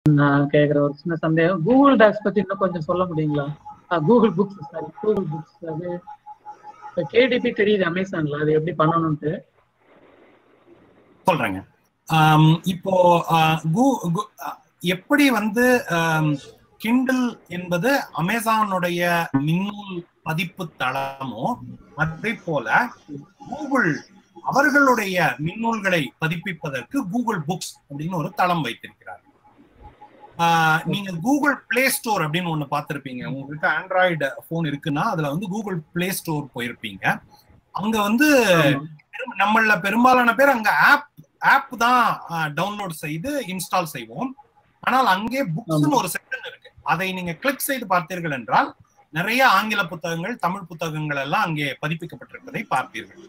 நான் கேக்குற ஒரு சின்ன சந்தேகம் கூகுள் டாக்ஸ் பத்தி இன்னும் கொஞ்சம் சொல்ல முடியுங்களா Google books sorry Google books அது கேடிபி தெரியுது அமேசான்ல அது எப்படி பண்ணணும்ட்டு சொல்றேங்க ஆம், இப்போ ஆ, கு- கு- ஆ, எப்படி வந்து கிண்டில் என்பது அமேசானுடைய மின்னூல் பதிப்பு தளமோ அதே போல கூகுள் அவர்களுடைய மின்னூல்களை பதிப்பிப்பதற்கு கூகுள் புக்ஸ் அப்படின்னு ஒரு தளம் வைத்திருக்கிறார் ஆஹ் நீங்க கூகுள் பிளே ஸ்டோர் அப்படின்னு ஒண்ணு பார்த்திருப்பீங்க உங்ககிட்ட ஆண்ட்ராய்டு போன் இருக்குன்னா அதுல வந்து கூகுள் பிளே ஸ்டோர் போயிருப்பீங்க அங்க வந்து பெரும்- நம்மள பெரும்பாலான பேர் அங்க ஆப் ஆப் தான் டவுன்லோட் செய்து இன்ஸ்டால் செய்வோம் ஆனால் அங்கே புக்ஸ்னு ஒரு செக்ஷன் இருக்கு அதை நீங்க கிளிக் செய்து பார்த்தீர்கள் என்றால் நிறைய ஆங்கில புத்தகங்கள் தமிழ் புத்தகங்கள் எல்லாம் அங்கே பதிப்பிக்கப்பட்டிருப்பதை பார்ப்பீர்கள்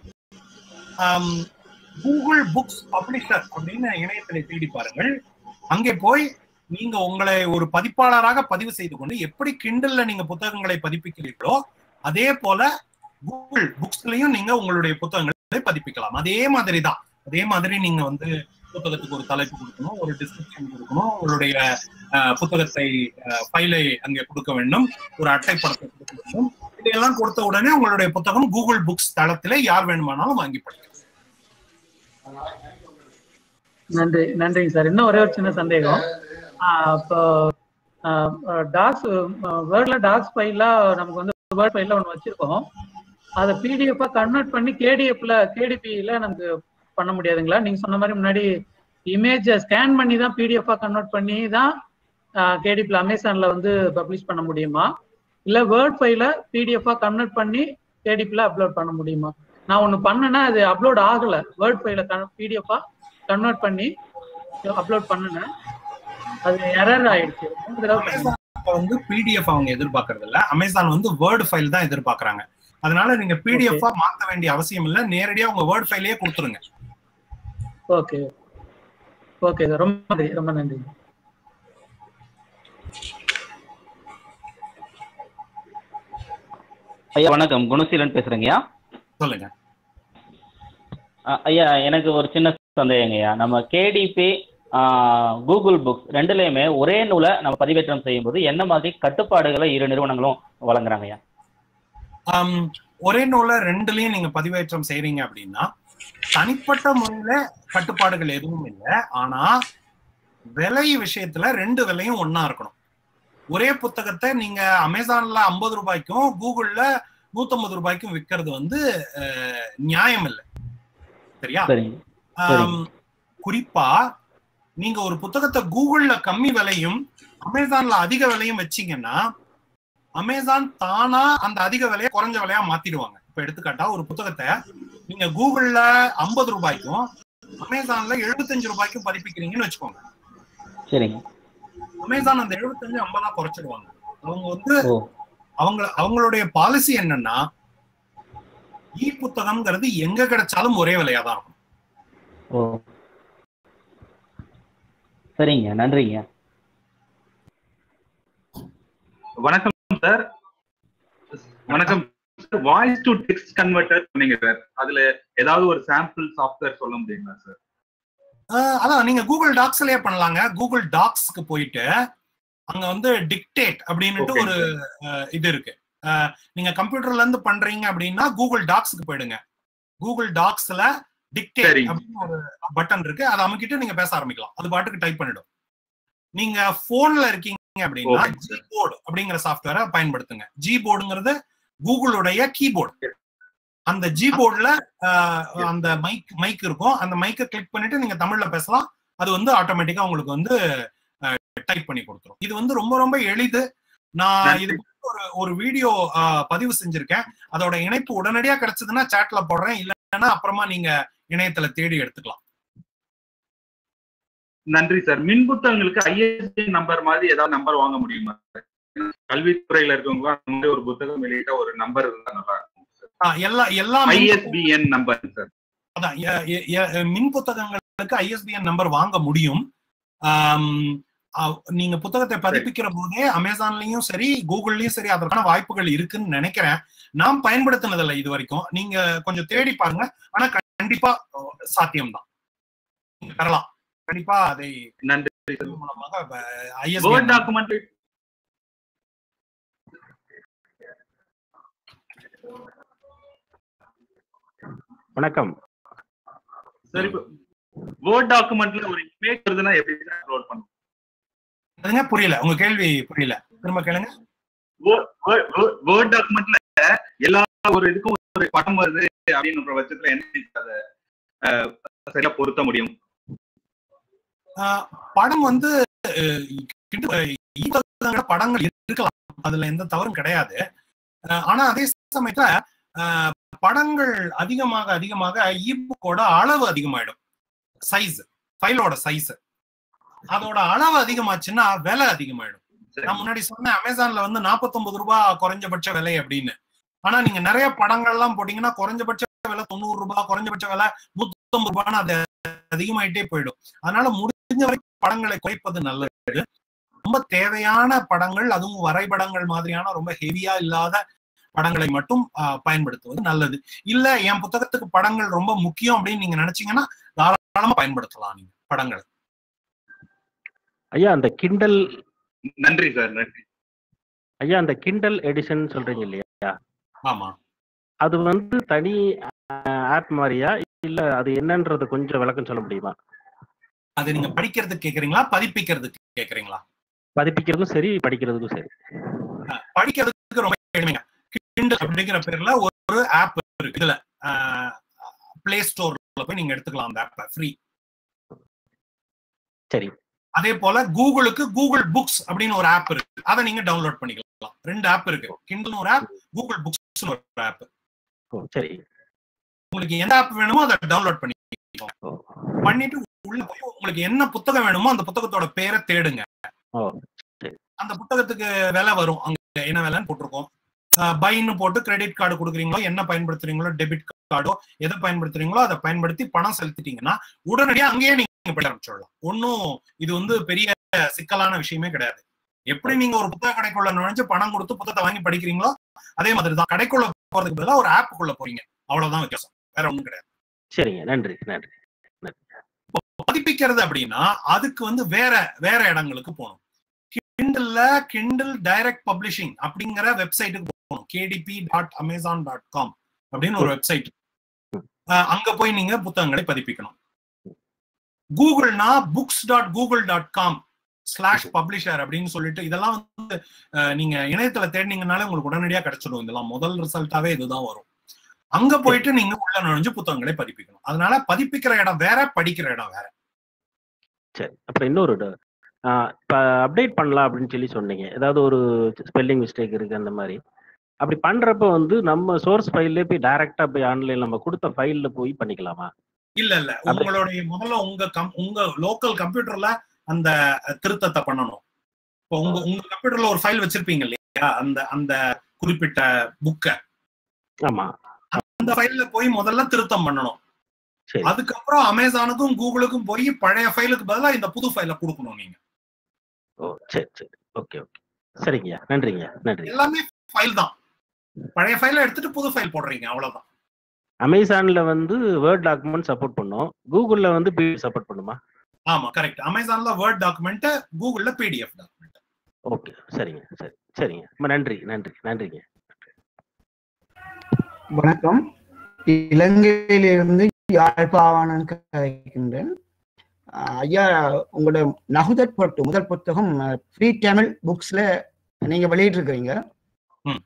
கூகுள் புக்ஸ் பப்ளிஷர் அப்படின்னு இணையத்திலே தேடி பாருங்கள் அங்கே போய் நீங்க உங்களை ஒரு பதிப்பாளராக பதிவு செய்து கொண்டு எப்படி கிண்டல்ல நீங்க புத்தகங்களை பதிப்பிக்கிறீர்களோ அதே போல கூகுள் புக்ஸ்லயும் நீங்க உங்களுடைய புத்தகங்களை பதிப்பிக்கலாம் அதே மாதிரி தான் அதே மாதிரி நீங்க வந்து புத்தகத்துக்கு ஒரு தலைப்பு கொடுக்கணும் ஒரு டிஸ்கிரிப்ஷன் கொடுக்கணும் உங்களுடைய அஹ், புத்தகத்தை ஃபைலை அங்கே கொடுக்க வேண்டும் ஒரு அட்டைப்படத்தை கொடுக்க வேண்டும் இதையெல்லாம் கொடுத்த உடனே உங்களுடைய புத்தகம் கூகுள் புக்ஸ் தளத்திலே யார் வேணுமானாலும் வாங்கி படிக்கலாம் நன்றி நன்றிங்க சார் இன்னும் ஒரே ஒரு சின்ன சந்தேகம் ஆஹ் இப்போ டாக்ஸ் வேர்ட்ல டாக்ஸ் ஃபைலா நமக்கு வந்து வேர்ட் ஃபைல்ல ஒன்று வச்சிருக்கோம் அதை பிடிஎஃபா கன்வெர்ட் பண்ணி கேடிஎஃப்ல கேடிபியில நமக்கு பண்ண முடியாதுங்களா நீங்க சொன்ன மாதிரி முன்னாடி இமேஜை ஸ்கேன் பண்ணி தான் பிடிஎஃபா கன்வெர்ட் பண்ணி தான் கேடிபியில் அமேசான்ல வந்து பப்ளிஷ் பண்ண முடியுமா இல்ல வேர்ட் ஃபைல பிடிஎஃபா கன்வெர்ட் பண்ணி கேடிபியில் அப்லோட் பண்ண முடியுமா நான் ஒன்று பண்ணேன்னா அது அப்லோட் ஆகல வேர்ட் ஃபைல பிடிஎஃபா கன்வெர்ட் பண்ணி அப்லோட் பண்ணுனேன் அது எரர் ஆயிடுச்சு ரெண்டு தடவை பண்ணேன். இப்ப வந்து பிடிஎஃப் அவங்க எதிர்பார்க்கறது இல்ல அமேசான் வந்து வேர்டு ஃபைல் தான் எதிர்பார்க்கறாங்க அதனால நீங்க பிடிஎஃப் மாத்த வேண்டிய அவசியம் இல்ல நேரடியா உங்க வேர்ட் ஃபைலையே கொடுத்துருங்க ஓகே ஓகே சார் ரொம்ப நன்றி ரொம்ப நன்றி ஐயா வணக்கம் குணசீலன் பேசுறேங்கய்யா சொல்லுங்க அ- ஐயா எனக்கு ஒரு சின்ன சந்தேகங்கய்யா நம்ம கேடிபி கூகுள் புக்ஸ் ரெண்டுலையுமே ஒரே நூலை நம்ம பதிவேற்றம் செய்யும்போது என்ன மாதிரி கட்டுப்பாடுகளை இரு நிறுவனங்களும் வழங்குறாங்கய்யா ஆம், ஒரே நூல ரெண்டுலயும் நீங்க பதிவேற்றம் செய்றீங்க அப்படின்னா தனிப்பட்ட முறையில கட்டுப்பாடுகள் எதுவும் இல்லை ஆனா விலை விஷயத்துல ரெண்டு விலையும் ஒண்ணா இருக்கணும் ஒரே புத்தகத்தை நீங்க அமேசான்ல ஐம்பது ரூபாய்க்கும் கூகுள்ல நூத்தம்பது ரூபாய்க்கும் விற்கிறது வந்து அஹ், நியாயம் இல்லை சரியா சரிங்க ஆம், குறிப்பா நீங்க ஒரு புத்தகத்தை கூகுள்ல கம்மி விலையும் அமேசான்ல அதிக விலையும் வச்சீங்கன்னா அமேசான் தானா அந்த அதிக விலையை குறைஞ்ச விலையா மாத்திடுவாங்க இப்ப எடுத்துக்காட்டா ஒரு புத்தகத்தை நீங்க கூகுள்ல ஐம்பது ரூபாய்க்கும் அமேசான்ல எழுபத்தஞ்சு ரூபாய்க்கும் பதிப்பிக்கிறீங்கன்னு வச்சுக்கோங்க சரிங்க அமேசான் அந்த எழுபத்தஞ்சு ஐம்பதா குறைச்சிடுவாங்க அவங்க வந்து ஓ அவங்க அவங்களுடைய பாலிசி என்னன்னா இ புத்தகம்ங்கிறது எங்க கிடைச்சாலும் ஒரே விலையா தான் இருக்கும் ஓ சரிங்க நன்றிங்க வணக்கம் சார் வணக்கம் sir voice to text converter சொன்னீங்க சார் அதுல ஏதாவது ஒரு சாம்பிள் சாஃப்ட்வேர் சொல்ல முடியுங்களா சார் ஆஹ் அதான் நீங்க கூகுள் டாக்ஸ்லயே பண்ணலாங்க கூகுள் டாக்ஸ்க்கு போயிட்டு அங்க வந்து டிக்டேட் அப்படின்னுட்டு Okay, ஒரு அஹ், இது இருக்கு அஹ், நீங்க கம்ப்யூட்டர்ல இருந்து பண்றீங்க அப்படின்னா கூகுள் டாக்ஸ்க்கு போயிடுங்க கூகுள் டாக்ஸ்ல டிக்டேட் சரிங்க. அப்படின்னு ஒரு பட்டன் இருக்கு அதை அமைக்கிட்டு நீங்க பேச ஆரம்பிக்கலாம் அது பாட்டுக்கு டைப் பண்ணிடும் நீங்க போன்ல இருக்கீங்க அப்படின்னா Okay, ஜி போர்டு அப்படிங்கிற சாஃப்ட்வேரை பயன்படுத்துங்க ஜி போர்டுங்கிறது கூகுளுடைய கீபோர்டு அந்த ஜி போர்டுல அந்த மைக் மைக் இருக்கும் அந்த மைக்கை கிளிக் பண்ணிட்டு நீங்க தமிழ்ல பேசலாம் அது வந்து ஆட்டோமேட்டிக்கா உங்களுக்கு வந்து டைப் பண்ணி கொடுத்துரும் இது வந்து ரொம்ப ரொம்ப எளிது நான் நன்றி. இது பத்தி ஒரு ஒரு வீடியோ பதிவு செஞ்சிருக்கேன் அதோட இணைப்பு உடனடியா கிடைச்சதுன்னா சாட்ல போடுறேன் இல்லைன்னா அப்புறமா நீங்க இணையத்துல தேடி எடுத்துக்கலாம் நன்றி சார் மின் புத்தகங்களுக்கு ஐஎஸ்பி நம்பர் மாதிரி ஏதாவது நம்பர் வாங்க முடியுமா சார் கல்வித்துறையில இருக்கவங்க அந்த மாதிரி ஒரு புத்தகம் வெளியிட்ட ஒரு நம்பர் இருந்தா நல்லா இருக்கும் ஆ, எல்லா எல்லா மின் ஐஎஸ்பிஎன் நம்பர் சார் அதான் எ- எ- எ- மின் புத்தகங்களுக்கு ஐஎஸ்பிஎன் நம்பர் வாங்க முடியும் ஆம், அ- நீங்க புத்தகத்தை பதிப்பிக்கிற போதே அமேசான்லயும் சரி கூகுள்லயும் சரி அதற்கான வாய்ப்புகள் இருக்குன்னு நினைக்கிறேன் நான் பயன்படுத்தினதில்லை இது வரைக்கும் நீங்க கொஞ்சம் தேடி பாருங்க ஆனா கண்டிப்பா அஹ், சாத்தியம்தான் நீங்க பெறலாம் கண்டிப்பா அதை நன்றி மூலமாக வேர்ட் ஐஎஸ்டி டாக்குமெண்ட் வணக்கம் சரி வேர்ட் டாக்குமெண்ட்ல ஒரு இமேஜ் வருதுன்னா எப்படி அப்லோட் பண்ணும் அதுங்க புரியல உங்க கேள்வி புரியல திரும்ப கேளுங்க வேர்ட் டாக்குமெண்ட்ல எல்லா ஒரு இதுக்கும் ஒரு படம் வருது அப்படின்ற பட்சத்துல என்ன அதை அஹ், சரியா பொருத்த முடியும் ஆஹ் படம் வந்து அஹ், கிட்ட- அஹ், ஈபுத்தகங்கள படங்கள் இருக்கலாம் அதுல எந்த தவறும் கிடையாது அஹ், ஆனா அதே சமயத்துல அஹ், படங்கள் அதிகமாக அதிகமாக ஈபுக்கோட அளவு அதிகமாயிடும் சைஸ் ஃபைலோட சைஸ் அதோட அளவு அதிகமாச்சுன்னா விலை அதிகமாயிடும் சரி. நான் முன்னாடி சொன்னேன் அமேசான்ல வந்து 49 ரூபாய் குறைஞ்சபட்ச விலை அப்படின்னு ஆனா நீங்க நிறைய படங்கள்லாம் போட்டீங்கன்னா குறைஞ்சபட்ச விலை தொண்ணூறு ரூபாய் குறைஞ்சபட்ச விலை நூத்தம்பது ரூபான்னு அது அதிகமாயிட்டே போயிடும் அதனால முடிஞ்ச வரைக்கும் படங்களை குறைப்பது நல்லது ரொம்ப தேவையான படங்கள் அதுவும் வரைபடங்கள் மாதிரியான ரொம்ப ஹெவியா இல்லாத படங்களை மட்டும் ஆஹ், பயன்படுத்துவது நல்லது இல்ல என் புத்தகத்துக்கு படங்கள் ரொம்ப முக்கியம் அப்படின்னு நீங்க நினைச்சீங்கன்னா தாராளமா பயன்படுத்தலாம் நீங்க படங்களை ஐயா அந்த கிண்டல் நன்றி சார் நன்றி ஐயா அந்த கிண்டல் எடிஷன் சொல்றீங்க இல்லையா ஆமா அது வந்து தனி ஆப் மாதிரியா இல்ல அது என்னன்றது கொஞ்சம் விளக்கம் சொல்ல முடியுமா அது நீங்க படிக்கிறதுக்கு கேக்குறீங்களா பதிப்பிக்கிறதுக்கு கேக்குறீங்களா பதிப்பிக்கிறதுக்கும் சரி படிக்கிறதுக்கும் சரி அஹ், படிக்கிறதுக்கு ரொம்ப எளிமைங்க கிண்டல் அப்படிங்கிற பேர்ல ஒரு ஆப் இருக்கு இதுல பிளே ஸ்டோர்ல போய் நீங்க எடுத்துக்கலாம் அந்த ஆப்பை ஃப்ரீ சரி அதே போல கூகுளுக்கு கூகுள் புக்ஸ் அப்படின்னு ஒரு ஆப் இருக்கு அதை நீங்க டவுன்லோட் பண்ணிக்கலாம் ரெண்டு ஆப் இருக்கு கிண்டல் ஒரு ஆப் கூகுள் புக்ஸ் ஒரு ஆப் ஓ சரி உங்களுக்கு எந்த ஆப் வேணுமோ அதை டவுன்லோட் பண்ணிக்கலாம் ஓ பண்ணிட்டு உள்ள போய் உங்களுக்கு என்ன புத்தகம் வேணுமோ அந்த புத்தகத்தோட பேரை தேடுங்க ஓ அந்த புத்தகத்துக்கு விலை வரும் அங்க என்ன விலைன்னு போட்டிருக்கோம் பைன்னு போட்டு கிரெடிட் கார்டு கொடுக்குறீங்களோ என்ன பயன்படுத்துறீங்களோ டெபிட் கார்டோ எதை பயன்படுத்துறீங்களோ அதை பயன்படுத்தி பணம் செலுத்திட்டீங்கன்னா உடனடியாக அங்கேயே நீங்க போய் ஆரம்பிச்சிடலாம் ஒன்றும் இது வந்து பெரிய சிக்கலான விஷயமே கிடையாது எப்படி நீங்க ஒரு புத்தக கடைக்குள்ள நுழைஞ்சு பணம் கொடுத்து புத்தகத்தை வாங்கி படிக்கிறீங்களோ அதே மாதிரி தான் கடைக்குள்ள போறதுக்கு பதிலாக ஒரு ஆப்புக்குள்ள போறீங்க அவ்வளவுதான் வித்தியாசம் வேற ஒண்ணும் கிடையாது சரிங்க நன்றி நன்றி பதிப்பிக்கிறது அப்படின்னா அதுக்கு வந்து வேற வேற இடங்களுக்கு போகணும் கிண்டல்ல கிண்டில் டைரக்ட் பப்ளிஷிங் அப்படிங்கிற வெப்சைட்டுக்கு போகணும் KDP dot Amazon dot com அப்படின்னு ஒரு வெப்சைட் அங்க போய் நீங்க புத்தகங்களை பதிப்பிக்கணும் கூகுள்னா books dot Google dot com slash publisher அப்படின்னு சொல்லிட்டு இதெல்லாம் வந்து அஹ், நீங்க இணையத்துல தேடினீங்கனாலே உங்களுக்கு உடனடியா கிடைச்சிடும் இதெல்லாம் முதல் ரிசல்ட்டாவே இதுதான் வரும் அங்க போயிட்டு நீங்க உள்ள நுழைஞ்சு புத்தகங்களை பதிப்பிக்கணும் அதனால பதிப்பிக்கிற இடம் வேற படிக்கிற இடம் வேற சரி அப்புறம் இன்னொரு ட- ஆ, இப்ப அப்டேட் பண்ணலாம் அப்படின்னு சொல்லி சொன்னீங்க ஏதாவது ஒரு ஸ்பெல்லிங் மிஸ்டேக் இருக்கு அந்த மாதிரி அப்படி பண்றப்ப வந்து நம்ம சோர்ஸ் ஃபைல்லே போய் டைரக்டா போய் ஆன்லைன் நம்ம கொடுத்த ஃபைல்ல போய் பண்ணிக்கலாமா இல்ல இல்ல உங்களுடைய முதல்ல உங்க கம் உங்க லோக்கல் கம்ப்யூட்டர்ல அந்த திருத்தத்தை பண்ணணும் இப்போ உங்க உங்க கம்ப்யூட்டர்ல ஒரு ஃபைல் வச்சிருப்பீங்க இல்லையா அந்த அந்த குறிப்பிட்ட புக்கை ஆமா அந்த ஃபைல்ல போய் முதல்ல திருத்தம் பண்ணணும் சரி அதுக்கப்புறம் அமேசானுக்கும் கூகுளுக்கும் போய் பழைய ஃபைலுக்கு பதிலா இந்த புது ஃபைலை கொடுக்கணும் நீங்க ஓ சரி சரி ஓகே ஓகே சரிங்கய்யா நன்றிங்கய்யா நன்றி எல்லாமே ஃபைல் தான் பழைய ஃபைலை எடுத்துட்டு புது ஃபைல் போடுறீங்க அவ்வளவுதான் அமேசான்ல வந்து வேர்ட் டாக்குமெண்ட் சப்போர்ட் பண்ணும் கூகுள்ல வந்து பிடிஎஃப் சப்போர்ட் பண்ணுமா ஆமா கரெக்ட் அமேசான்ல வேர்ட் டாக்குமெண்ட் கூகுள்ல பிடிஎஃப் டாக்குமெண்ட் ஓகே சரிங்க சரி சரிங்க ரொம்ப நன்றி நன்றி நன்றிங்க வணக்கம் இலங்கையிலிருந்து யாழ்ப்பாணம் கதைக்கின்றேன் அஹ் ஐயா உங்களோட நகுதட் பொட்டு முதல் புத்தகம் ஃப்ரீ தமிழ் புக்ஸ்ல நீங்க வெளியிட்டிருக்கிறீங்க ம்.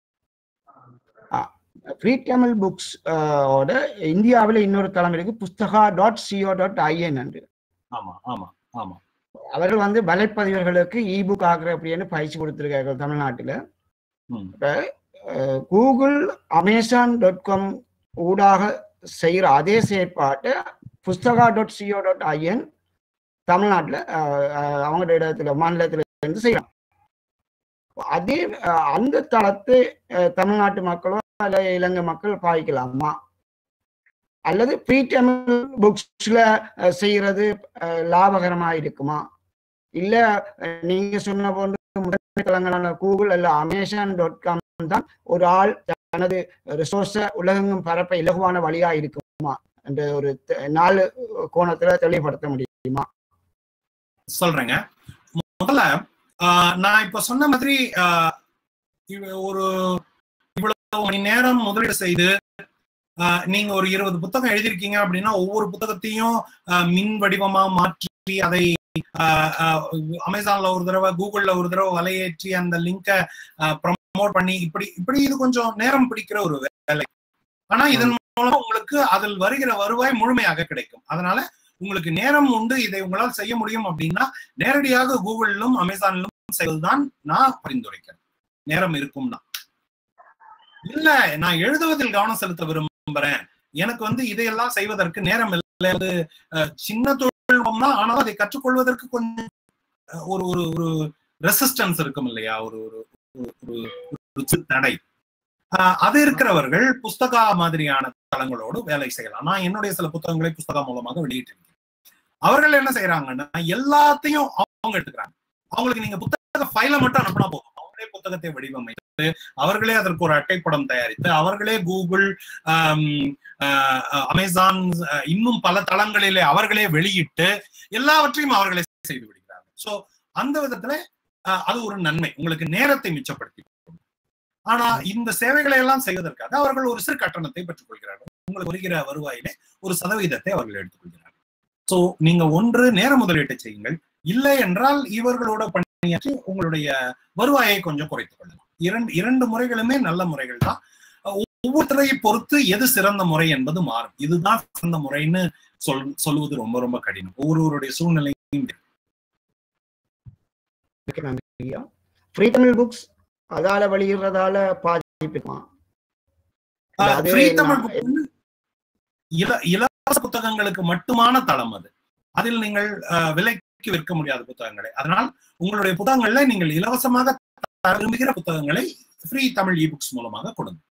ஃப்ரீ தமிழ் புக்ஸ் ஓட இந்தியாவில் இன்னொரு தளம் இருக்கு Pustaka dot CO dot IN என்று ஆமா ஆமா ஆமா அவர்கள் வந்து வலைப்பதிவர்களுக்கு இ புக் ஆகிற அப்படின்னு பயிற்சி கொடுத்திருக்கார்கள் தமிழ்நாட்டில் ம். கூகுள் அமேசான் டாட் காம் ஊடாக செய்கிற அதே செயற்பாட்டை Pustaka dot CO dot IN தமிழ்நாட்டில் அவங்களோட இடத்துல மாநிலத்தில் இருந்து செய்யலாம் அதே அஹ், அந்த தளத்தை அஹ், தமிழ்நாட்டு மக்களோ அல்ல இலங்கை மக்கள் பாய்க்கலாமா அல்லது ப்ரீ தமிழ் புக்ஸ்ல செய்யறது அஹ், லாபகரமா இருக்குமா இல்ல அஹ், நீங்க சொன்ன போன்று முதன்மை தளங்களான கூகுள் அல்ல அமேசான் டாட் காம் தான் ஒரு ஆள் தனது ரிசோர்ஸ உலகெங்கும் பரப்ப இலகுவான வழியா இருக்குமா என்ற ஒரு தெ- நாலு கோணத்துல தெளிவுபடுத்த முடியும் முடியுமா சொல்றேங்க முதல்ல ஆஹ், நான் இப்ப சொன்ன மாதிரி ஆஹ், இவ- ஒரு இவ்வளவு மணி நேரம் முதலீடு செய்து ஆஹ், நீங்க ஒரு இருபது புத்தகம் எழுதியிருக்கீங்க அப்படின்னா ஒவ்வொரு புத்தகத்தையும் ஆஹ், மின் வடிவமா மாற்றி அதை ஆஹ், ஆஹ், அமேசான்ல ஒரு தடவை கூகுள்ல ஒரு தடவை வலையேற்றி அந்த லிங்கை ப்ரமோட் பண்ணி இப்படி இப்படி இது கொஞ்சம் நேரம் பிடிக்கிற ஒரு வேலை ஆனா இதன் மூலம் உங்களுக்கு அதில் வருகிற வருவாய் முழுமையாக கிடைக்கும் அதனால உங்களுக்கு நேரம் உண்டு இதை உங்களால் செய்ய முடியும் அப்படின்னா நேரடியாக கூகுளிலும் அமேசானிலும் செய்வதுதான் நான் பரிந்துரைக்கிறேன் நேரம் இருக்கும்னா இல்ல நான் எழுதுவதில் கவனம் செலுத்த விரும்புறேன் எனக்கு வந்து இதையெல்லாம் செய்வதற்கு நேரம் இல்லை அது அஹ், சின்ன தொழில்நுட்பம் தான் ஆனாலும் அதை கற்றுக்கொள்வதற்கு கொஞ்சம் அஹ், ஒரு ஒரு ஒரு ரெசிஸ்டன்ஸ் இருக்கும் இல்லையா ஒரு ஒரு ஒரு- ஒரு ஒரு சிறு தடை ஆஹ், அது இருக்கிறவர்கள் புஸ்தகா மாதிரியான தளங்களோடு வேலை செய்யலாம் நான் என்னுடைய சில புத்தகங்களை புஸ்தகம் மூலமாக வெளியிட்டிருக்கேன் அவர்கள் என்ன செய்யறாங்கன்னா எல்லாத்தையும் அவங்க எடுத்துக்கிறாங்க அவங்களுக்கு நீங்க புத்தக ஃபைலை மட்டும் அனுப்பினா போதும் அவங்களே புத்தகத்தை வடிவமைத்து அவர்களே அதற்கு ஒரு அட்டைப்படம் தயாரித்து அவர்களே கூகுள் ஆம், ஆஹ், அமேசான் ஆஹ், இன்னும் பல தளங்களிலே அவர்களே வெளியிட்டு எல்லாவற்றையும் அவர்களே செய்து விடுகிறார்கள் சோ அந்த விதத்துல ஆஹ், அது ஒரு நன்மை உங்களுக்கு நேரத்தை மிச்சப்படுத்தி கொடுக்கும். ஆனா இந்த சேவைகளை எல்லாம் செய்வதற்காக அவர்கள் ஒரு சிறு கட்டணத்தை பெற்றுக் கொள்கிறார்கள் உங்களுக்கு வருகிற வருவாயிலே ஒரு சதவீதத்தை அவர்கள் எடுத்துக்கொள்கிறார்கள் சோ நீங்க ஒன்று நேர முதலீட்டை செய்யுங்கள் இல்லை என்றால் இவர்களோட பணியாற்றி உங்களுடைய வருவாயை கொஞ்சம் குறைத்துக் கொள்ளலாம் இரண்டு இரண்டு முறைகளுமே நல்ல முறைகள் தான் ஒவ்வொருத்தரையை பொறுத்து எது சிறந்த முறை என்பது மாறும் இதுதான் சிறந்த முறைன்னு சொல் சொல்லுவது ரொம்ப ரொம்ப கடினம் ஒவ்வொருவருடைய சூழ்நிலையும் வேறு. மிக்க நன்றி ஐயா ஃப்ரீ தமிழ் புக்ஸ் அதால வெளியிடுறதால பாதிப்புமா ஆஹ் அது free என்ன- தமிழ் book வந்து இல இலவச புத்தகங்களுக்கு மட்டுமான தளம் அது அதில் நீங்கள் ஆஹ், விலைக்கு விற்க முடியாத புத்தகங்களை அதனால் உங்களுடைய புத்தகங்கள்ல நீங்கள் இலவசமாக தர விரும்புகிற புத்தகங்களை ஃப்ரீ தமிழ் இ புக்ஸ் மூலமாக கொடுங்க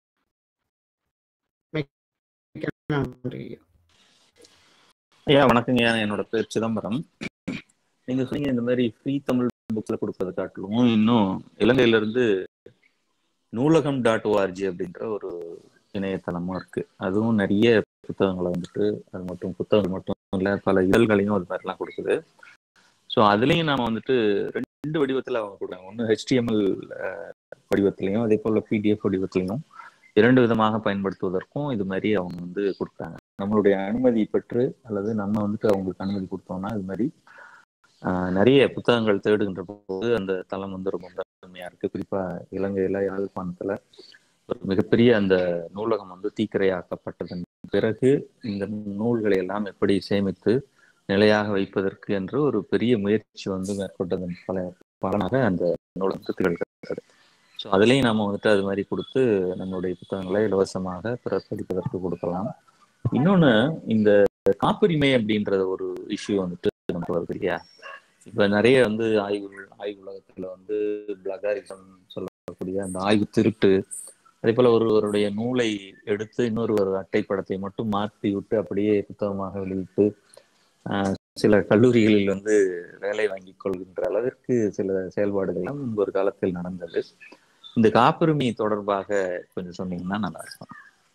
மிக்க நன்றி ஐயா ஐயா வணக்கங்க ஐயா என்னோட பேர் சிதம்பரம் நீங்க சொன்னீங்க இந்த மாதிரி ஃப்ரீ தமிழ் புக்ஸ்ல கொடுக்கறத காட்டிலும் இன்னும் இலங்கையில இருந்து நூலகம் டாட் ஓஆர்ஜி அப்படின்ற ஒரு இணையதளமும் இருக்கு அதுவும் நிறைய புத்தகங்களை வந்துட்டு அது மட்டும் புத்தகங்கள் மட்டும் இல்ல பல இதழ்களையும் அது மாதிரிலாம் கொடுக்குது ஸோ அதுலயும் நாம வந்துட்டு ரெண்டு வடிவத்துல அவங்க கொடுக்குறாங்க ஒன்று ஹெச்டிஎம்எல் வடிவத்திலையும் அதே போல பிடிஎஃப் வடிவத்திலையும் இரண்டு விதமாக பயன்படுத்துவதற்கும் இது மாதிரி அவங்க வந்து கொடுக்குறாங்க நம்மளுடைய அனுமதி பெற்று அல்லது நம்ம வந்துட்டு அவங்களுக்கு அனுமதி கொடுத்தோம்னா இது மாதிரி ஆஹ், நிறைய புத்தகங்கள் தேடுகின்ற போது அந்த தளம் வந்து ரொம்ப அருமையா இருக்கு குறிப்பா இலங்கையில யாழ்ப்பாணத்துல ஒரு மிகப்பெரிய அந்த நூலகம் வந்து தீக்கிரையாக்கப்பட்டதன் பிறகு இந்த நூல்களை எல்லாம் எப்படி சேமித்து நிலையாக வைப்பதற்கு என்று ஒரு பெரிய முயற்சி வந்து மேற்கொண்டதன் பல பலனாக அந்த நூலகம் திகழ்கிறது ஸோ அதுலேயும் நம்ம வந்துட்டு அது மாதிரி கொடுத்து நம்மளுடைய புத்தகங்களை இலவசமாக பிறர் படிப்பதற்கு கொடுக்கலாம் இன்னொன்று இந்த காப்புரிமை அப்படின்ற ஒரு இஷ்யூ வந்துட்டு நமக்கு வருது இல்லையா இப்போ நிறைய வந்து ஆய்வு ஆய்வு உலகத்துல வந்து பிளகாரிசம் சொல்லக்கூடிய அந்த ஆய்வு திருட்டு அதே போல ஒருவருடைய நூலை எடுத்து இன்னொரு ஒரு அட்டைப்படத்தை மட்டும் மாற்றி விட்டு அப்படியே புத்தகமாக வெளியிட்டு ஆஹ், சில கல்லூரிகளில் வந்து வேலை வாங்கிக் கொள்கின்ற அளவிற்கு சில செயல்பாடுகள் எல்லாம் முன்பு ஒரு காலத்தில் நடந்தது இந்த காப்புரிமை தொடர்பாக கொஞ்சம் சொன்னீங்கன்னா நல்லா இருக்கும்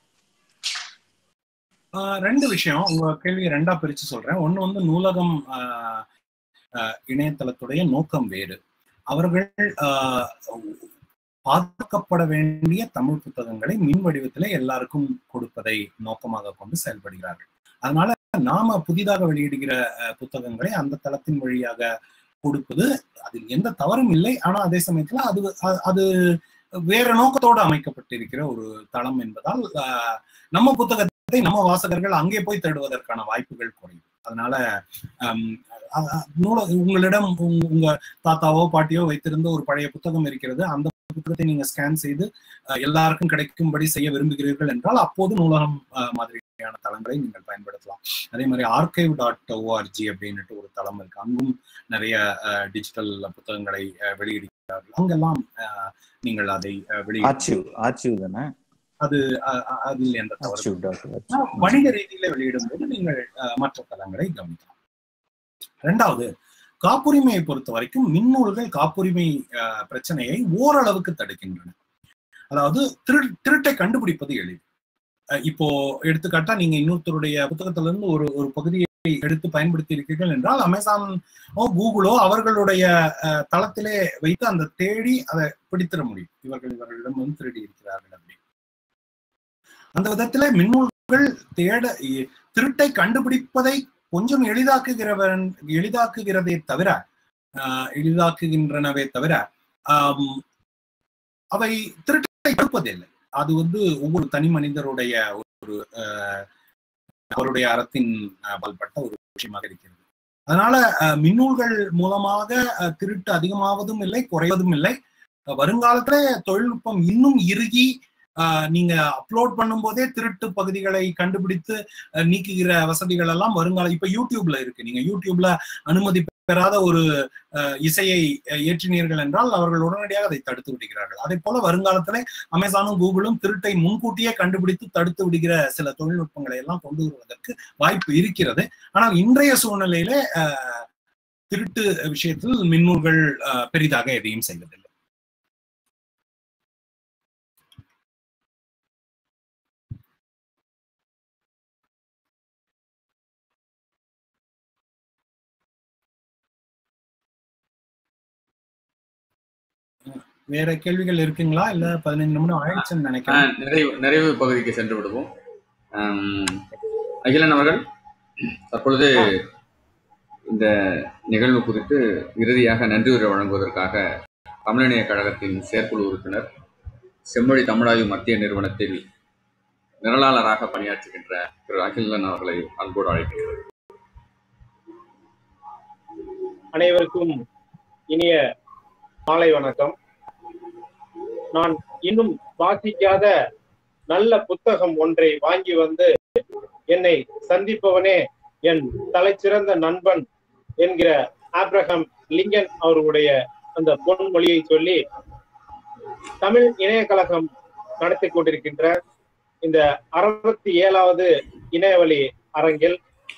ஆஹ் ரெண்டு விஷயம் உங்க கேள்வியை ரெண்டா பிரிச்சு சொல்றேன் ஒண்ணு வந்து நூலகம் ஆஹ், ஆஹ், இணையதளத்துடைய நோக்கம் வேறு அவர்கள் ஆஹ், பாதுகாக்கப்பட வேண்டிய தமிழ் புத்தகங்களை மின் வடிவத்திலே எல்லாருக்கும் கொடுப்பதை நோக்கமாக கொண்டு செயல்படுகிறார்கள் அதனால நாம புதிதாக வெளியிடுகிற அஹ், புத்தகங்களை அந்த தளத்தின் வழியாக கொடுப்பது அதில் எந்த தவறும் இல்லை ஆனா அதே சமயத்துல அது அ- அது வேற நோக்கத்தோடு அமைக்கப்பட்டிருக்கிற ஒரு தளம் என்பதால் ஆஹ், நம்ம புத்தகத்தை நம்ம வாசகர்கள் அங்கே போய் தேடுவதற்கான வாய்ப்புகள் குறையும் அதனால ஹம், அ- அ- நூல உங்களிடம் உங்க- உங்க தாத்தாவோ பாட்டியோ வைத்திருந்த ஒரு பழைய புத்தகம் இருக்கிறது அந்த புத்தகத்தை நீங்க ஸ்கேன் செய்து அஹ், எல்லாருக்கும் கிடைக்கும்படி செய்ய விரும்புகிறீர்கள் என்றால் அப்போது நூலகம் அஹ், மாதிரியான தளங்களை நீங்கள் பயன்படுத்தலாம் அதே மாதிரி ஆர்கைவ் டாட் ஓஆர்ஜி அப்படின்னுட்டு ஒரு தளம் இருக்கு அங்கும் நிறைய டிஜிட்டல் புத்தகங்களை அஹ், வெளியிடுகிறார்கள் அங்கெல்லாம் அஹ், நீங்கள் அதை அஹ், வெளியிட ஆர்ச்சிவ் ஆர்ச்சிவ் தானே அது அஹ், அஹ், அதில் எந்த தவறு ஆர்ச்சிவ் டாட் ஆனா, வணிக ரீதியில வெளியிடும் போது நீங்கள் அஹ், மற்ற தளங்களை கவனிக்கலாம் ரெண்டாவது காப்புரிமையை பொறுத்த வரைக்கும் மின்னூல்கள் காப்புரிமை அஹ், பிரச்சனையை ஓரளவுக்கு தடுக்கின்றன அதாவது திரு திருட்டை கண்டுபிடிப்பது எளிது அஹ், இப்போ எடுத்துக்காட்டா நீங்க இன்னொருத்தருடைய புத்தகத்துல இருந்து ஒரு ஒரு பகுதியை எடுத்து பயன்படுத்தி இருக்கிறீர்கள் என்றால் அமேசானோ கூகுளோ அவர்களுடைய அஹ், தளத்திலே வைத்து அந்த தேடி அதை பிடித்திட முடியும் இவர்கள் இவர்களிடம் வந்து திருடி இருக்கிறார்கள் அப்படி அந்த விதத்திலே மின்னூல்கள் தேட இ- திருட்டை கண்டுபிடிப்பதை கொஞ்சம் எளிதாக்குகிறவன் எளிதாக்குகிறதே தவிர ஆஹ், எளிதாக்குகின்றனவே தவிர ஆம், அவை திருட்டை தடுப்பதில்லை அது வந்து ஒவ்வொரு தனி மனிதருடைய ஒரு ஆஹ், அவருடைய அறத்தின் ஆஹ், பல்பட்ட ஒரு விஷயமாக இருக்கிறது அதனால ஆஹ், மின்னூல்கள் மூலமாக ஆஹ், திருட்டு அதிகமாவதும் இல்லை குறைவதும் இல்லை ஆஹ், வருங்காலத்துல தொழில்நுட்பம் இன்னும் இறுகி ஆஹ், நீங்க அப்லோட் பண்ணும்போதே திருட்டு பகுதிகளை கண்டுபிடித்து ஆஹ், நீக்குகிற வசதிகள் எல்லாம் வருங்கால இப்ப யூடியூப்ல இருக்கு நீங்க யூடியூப்ல அனுமதி பெறாத ஒரு ஆஹ், இசையை ஆஹ், ஏற்றினீர்கள் என்றால் அவர்கள் உடனடியாக அதை தடுத்து விடுகிறார்கள் அதே போல வருங்காலத்துல அமேசானும் கூகுளும் திருட்டை முன்கூட்டியே கண்டுபிடித்து தடுத்து விடுகிற சில தொழில்நுட்பங்களை எல்லாம் கொண்டு வருவதற்கு வாய்ப்பு இருக்கிறது ஆனால் இன்றைய சூழ்நிலையில ஆஹ், திருட்டு விஷயத்தில் மின்னூல்கள் ஆஹ், பெரிதாக எதையும் செய்வதில்லை வேற கேள்விகள் இருக்குங்களா இல்ல பதினைந்து நிமிடம் ஆயிடுச்சுன்னு ஆ, நினைக்கிறேன் நிறைவு நிறைவு பகுதிக்கு சென்று விடுவோம் ஆம், அகிலன் அவர்கள் தற்பொழுது இந்த நிகழ்வு குறித்து இறுதியாக நன்றி உரை வழங்குவதற்காக தமிழிணைய கழகத்தின் செயற்குழு உறுப்பினர் செம்மொழி தமிழாய்வு மத்திய நிறுவனத்தில் நிரலாளராக பணியாற்றுகின்ற திரு அகிலன் அவர்களை அன்போடு அழைக்கிறேன் அனைவருக்கும் இனிய மாலை வணக்கம் நான் இன்னும் வாசிக்காத நல்ல புத்தகம் ஒன்றை வாங்கி வந்து என்னை சந்திப்பவனே என் தலைச்சிறந்த நண்பன் என்கிற ஆப்ரஹாம் லிங்கன் அவர்களுடைய அந்த பொன்மொழியை சொல்லி தமிழ் இணையக்கழகம் நடத்தி கொண்டிருக்கின்ற இந்த அறுபத்தி ஏழாவது இணையவழி அரங்கில்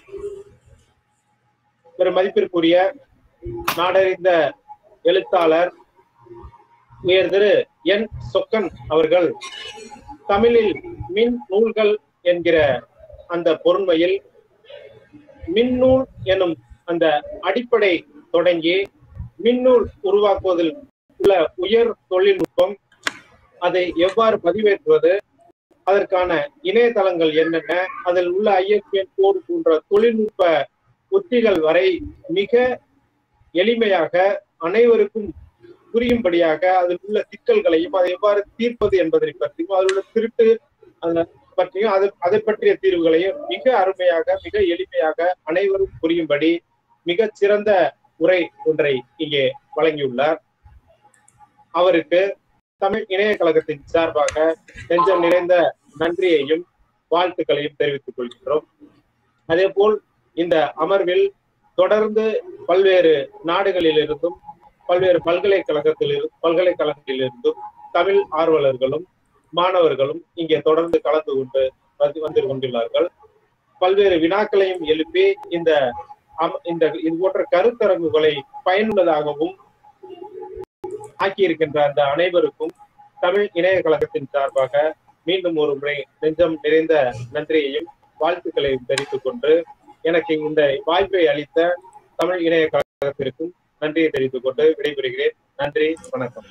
பெரும் மதிப்பிற்குரிய நாடறிந்த எழுத்தாளர் உயர் திரு என் சொக்கன் அவர்கள் தமிழில் மின் நூல்கள் என்கிற அந்த பொருண்மையில் மின்னூல் எனும் அந்த அடிப்படை தொடங்கி மின்னூல் உருவாக்குவதில் உள்ள உயர் தொழில்நுட்பம் அதை எவ்வாறு பதிவேற்றுவது அதற்கான இணையதளங்கள் என்னென்ன அதில் உள்ள ஐஎஸ்பிஎன் கோடு போன்ற தொழில்நுட்ப உத்திகள் வரை மிக எளிமையாக அனைவருக்கும் புரியும்படியாக அதில் உள்ள சிக்கல்களையும் அதை எவ்வாறு தீர்ப்பது என்பதை பற்றியும் அதில் உள்ள திருட்டு அதை பற்றியும் அது அதை பற்றிய தீர்வுகளையும் மிக அருமையாக மிக எளிமையாக அனைவரும் புரியும்படி மிகச் சிறந்த உரை ஒன்றை இங்கே வழங்கியுள்ளார் அவருக்கு தமிழ் இணைய கழகத்தின் சார்பாக நெஞ்சம் நிறைந்த நன்றியையும் வாழ்த்துக்களையும் தெரிவித்துக் கொள்கின்றோம் அதே போல் இந்த அமர்வில் தொடர்ந்து பல்வேறு நாடுகளிலிருந்தும் பல்வேறு பல்கலைக்கழகத்தில் பல்கலைக்கழகத்திலிருந்தும் தமிழ் ஆர்வலர்களும் மாணவர்களும் இங்கே தொடர்ந்து கலந்து கொண்டு வந்து வந்து கொண்டுள்ளார்கள் பல்வேறு வினாக்களையும் எழுப்பி இந்த அம- இந்த இது போன்ற கருத்தரங்குகளை பயனுள்ளதாகவும் ஆக்கியிருக்கின்ற அந்த அனைவருக்கும் தமிழ் இணைய கழகத்தின் சார்பாக மீண்டும் ஒரு முறை நெஞ்சம் நிறைந்த நன்றியையும் வாழ்த்துக்களையும் தெரிவித்துக் கொண்டு எனக்கு இந்த வாய்ப்பை அளித்த தமிழ் இணைய கழகத்திற்கும் நன்றியை தெரிவித்துக் கொண்டு விடைபெறுகிறேன் நன்றி வணக்கம்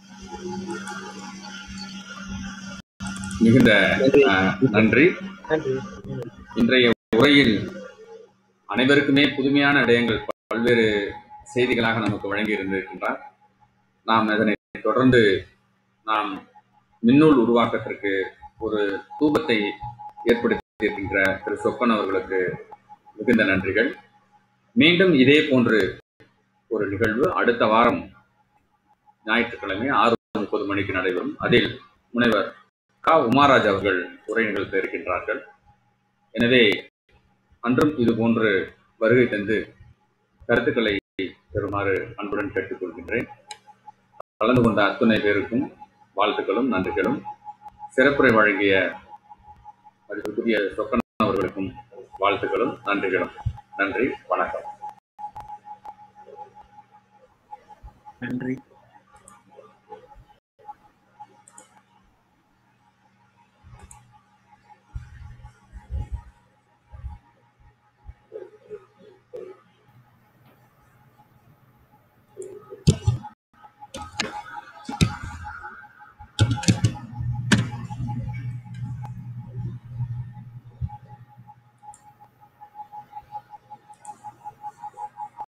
மிகுந்த ஆஹ், நன்றி நன்றி இன்றைய உரையில் அனைவருக்குமே புதுமையான விடயங்கள் பல்வேறு செய்திகளாக நமக்கு வழங்கி இருந்திருக்கின்றார் நாம் இதனை தொடர்ந்து நாம் மின்னூல் உருவாக்கத்திற்கு ஒரு தூபத்தை ஏற்படுத்தியிருக்கின்ற திரு சொப்பன் அவர்களுக்கு மிகுந்த நன்றிகள் மீண்டும் இதே போன்று ஒரு நிகழ்வு அடுத்த வாரம் ஞாயிற்றுக்கிழமை ஆறு முப்பது மணிக்கு நடைபெறும் அதில் முனைவர் கா உமாராஜ் அவர்கள் உரை நிகழ்த்த இருக்கின்றார்கள் எனவே அன்றும் இது போன்று வருகை தந்து கருத்துக்களை பெறுமாறு அன்புடன் கேட்டுக்கொள்கின்றேன் கலந்து கொண்ட அத்துணை பேருக்கும் வாழ்த்துக்களும் நன்றிகளும் சிறப்புரை வழங்கிய மதிப்புக்குரிய சொக்கன் அவர்களுக்கும் வாழ்த்துக்களும் நன்றிகளும் நன்றி வணக்கம் நன்றி